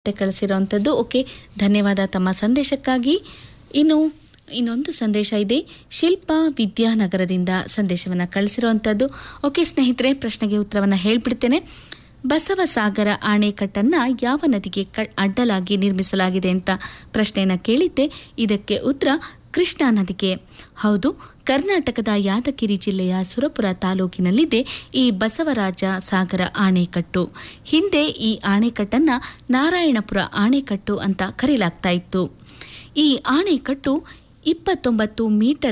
ಮತ್ತೆ ಕಳಿಸಿರೋವಂಥದ್ದು ಓಕೆ ಧನ್ಯವಾದ ತಮ್ಮ ಸಂದೇಶಕ್ಕಾಗಿ ಇನ್ನು ಇನ್ನೊಂದು ಸಂದೇಶ ಇದೆ ಶಿಲ್ಪಾ ವಿದ್ಯಾನಗರದಿಂದ ಸಂದೇಶವನ್ನು ಕಳಿಸಿರುವಂಥದ್ದು ಓಕೆ ಸ್ನೇಹಿತರೆ ಪ್ರಶ್ನೆಗೆ ಉತ್ತರವನ್ನು ಹೇಳ್ಬಿಡ್ತೇನೆ ಬಸವಸಾಗರ ಆಣೆಕಟ್ಟನ್ನು ಯಾವ ನದಿಗೆ ಕ ಅಡ್ಡಲಾಗಿ ನಿರ್ಮಿಸಲಾಗಿದೆ ಅಂತ ಪ್ರಶ್ನೆಯನ್ನು ಕೇಳಿದ್ದೆ ಇದಕ್ಕೆ ಉತ್ತರ ಕೃಷ್ಣಾ ನದಿಗೆ ಹೌದು ಕರ್ನಾಟಕದ ಯಾದಗಿರಿ ಜಿಲ್ಲೆಯ ಸುರಪುರ ತಾಲೂಕಿನಲ್ಲಿದೆ ಈ ಬಸವರಾಜ ಸಾಗರ ಆಣೆಕಟ್ಟು ಹಿಂದೆ ಈ ಆಣೆಕಟ್ಟನ್ನು ನಾರಾಯಣಪುರ ಆಣೆಕಟ್ಟು ಅಂತ ಕರೆಯಲಾಗ್ತಾ ಇತ್ತು ಈ ಆಣೆಕಟ್ಟು ಇಪ್ಪತ್ತೊಂಬತ್ತು ಮೀಟರ್